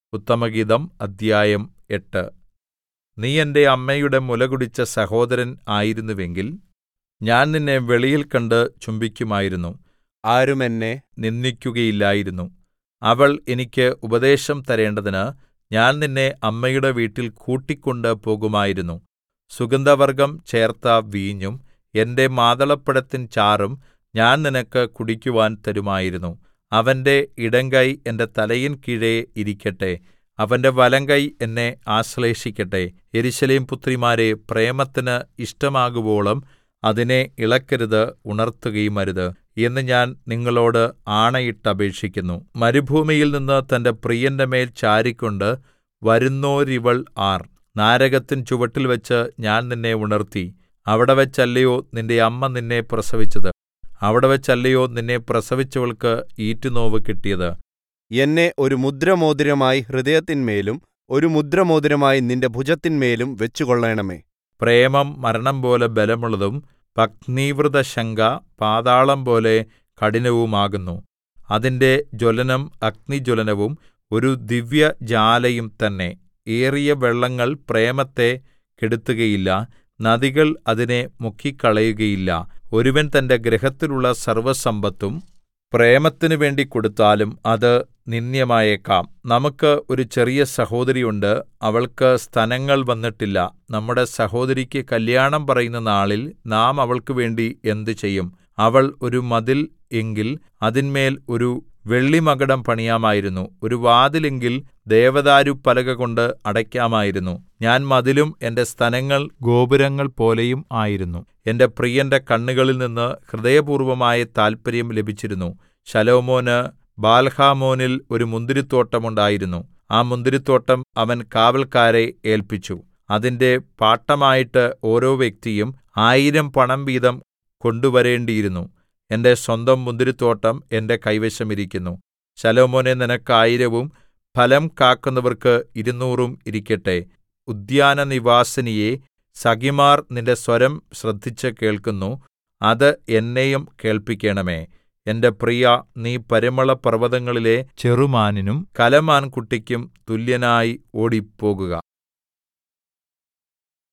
ഉത്തമഗീതം അദ്ധ്യായം എട്ട് നീ എന്റെ അമ്മയുടെ മുലകുടിച്ച സഹോദരൻ ആയിരുന്നുവെങ്കിൽ ഞാൻ നിന്നെ വെളിയിൽ കണ്ട് ചുംബിക്കുമായിരുന്നു ആരും എന്നെ നിന്ദിക്കുകയില്ലായിരുന്നു അവൾ എനിക്ക് ഉപദേശം തരേണ്ടതിന് ഞാൻ നിന്നെ അമ്മയുടെ വീട്ടിൽ കൂട്ടിക്കൊണ്ട് പോകുമായിരുന്നു സുഗന്ധവർഗ്ഗം ചേർത്ത വീഞ്ഞും എന്റെ മാതളപ്പഴത്തിൻ ചാറും ഞാൻ നിനക്ക് കുടിക്കുവാൻ തരുമായിരുന്നു അവന്റെ ഇടങ്കൈ എന്റെ തലയിൻ കീഴെ ഇരിക്കട്ടെ അവന്റെ വലങ്കൈ എന്നെ ആശ്ലേഷിക്കട്ടെ യെരൂശലേം പുത്രിമാരേ പ്രേമത്തിന് ഇഷ്ടമാകുവോളം അതിനെ ഇളക്കരുത് ഉണർത്തുകയുമരുത് എന്ന് ഞാൻ നിങ്ങളോട് ആണയിട്ടപേക്ഷിക്കുന്നു മരുഭൂമിയിൽനിന്ന് തന്റെ പ്രിയന്റെ മേൽ ചാരിക്കൊണ്ട് വരുന്നോരിവൾ ആർ നാരകത്തിൻ ചുവട്ടിൽവച്ച് ഞാൻ നിന്നെ ഉണർത്തി അവിടെവച്ചല്ലയോ നിന്റെ അമ്മ നിന്നെ പ്രസവിച്ചത് അവിടെവച്ചല്ലയോ നിന്നെ പ്രസവിച്ചവൾക്ക് ഈറ്റുനോവ് കിട്ടിയത് എന്നെ ഒരു മുദ്രമോതിരമായി ഹൃദയത്തിന്മേലും ഒരു മുദ്രമോതിരമായി നിന്റെ ഭുജത്തിന്മേലും വെച്ചുകൊള്ളേണമേ പ്രേമം മരണംപോലെ ബലമുള്ളതും പത്നീവൃതശങ്ക പാതാളംപോലെ കഠിനവുമാകുന്നു അതിന്റെ ജ്വലനം അഗ്നിജ്വലനവും ഒരു ദിവ്യജ്വാലയും തന്നെ ഏറിയ വെള്ളങ്ങൾ പ്രേമത്തെ കെടുത്തുകയില്ല നദികൾ അതിനെ മുക്കിക്കളയുകയില്ല ഒരുവൻ തന്റെ ഗൃഹത്തിലുള്ള സർവ്വസമ്പത്തും പ്രേമത്തിനു വേണ്ടി കൊടുത്താലും അത് നിന്ദ്യമായേക്കാം നമുക്ക് ഒരു ചെറിയ സഹോദരി ഉണ്ട് അവൾക്ക് സ്തനങ്ങൾ വന്നിട്ടില്ല നമ്മുടെ സഹോദരിക്ക് കല്യാണം പറയുന്ന നാളിൽ നാം അവൾക്ക് വേണ്ടി എന്ത് ചെയ്യും അവൾ ഒരു മതിൽ എങ്കിൽ അതിന്മേൽ ഒരു വെള്ളിമകുടം പണിയാമായിരുന്നു ഒരു വാതിൽ എങ്കിൽ ദേവദാരുപ്പലക കൊണ്ട് അടയ്ക്കാമായിരുന്നു ഞാൻ മതിലും എന്റെ സ്തനങ്ങൾ ഗോപുരങ്ങൾ പോലെയും ആയിരുന്നു എന്റെ പ്രിയന്റെ കണ്ണുകളിൽ നിന്ന് ഹൃദയപൂർവ്വമായ താല്പര്യം ലഭിച്ചിരുന്നു ശലോമോന് ബാൽഹാമോനിൽ ഒരു മുന്തിരിത്തോട്ടം ഉണ്ടായിരുന്നു ആ മുന്തിരിത്തോട്ടം അവൻ കാവൽക്കാരെ ഏല്പിച്ചു അതിന്റെ പാട്ടമായിട്ട് ഓരോ വ്യക്തിയും ആയിരം പണം വീതം കൊണ്ടുവരേണ്ടിയിരുന്നു എന്റെ സ്വന്തം മുന്തിരിത്തോട്ടം എന്റെ കൈവശം ഇരിക്കുന്നു ശലോമോനെ നിനക്ക് ആയിരവും ഫലം കാക്കുന്നവർക്ക് ഇരുനൂറും ഇരിക്കട്ടെ ഉദ്യാനനിവാസിനിയേ സഖിമാർ നിന്റെ സ്വരം ശ്രദ്ധിച്ച് കേൾക്കുന്നു അത് എന്നെയും കേൾപ്പിക്കണമേ എന്റെ പ്രിയ നീ പരിമളപർവ്വതങ്ങളിലെ ചെറുമാനിനും കലമാൻകുട്ടിക്കും തുല്യനായി ഓടിപ്പോകുക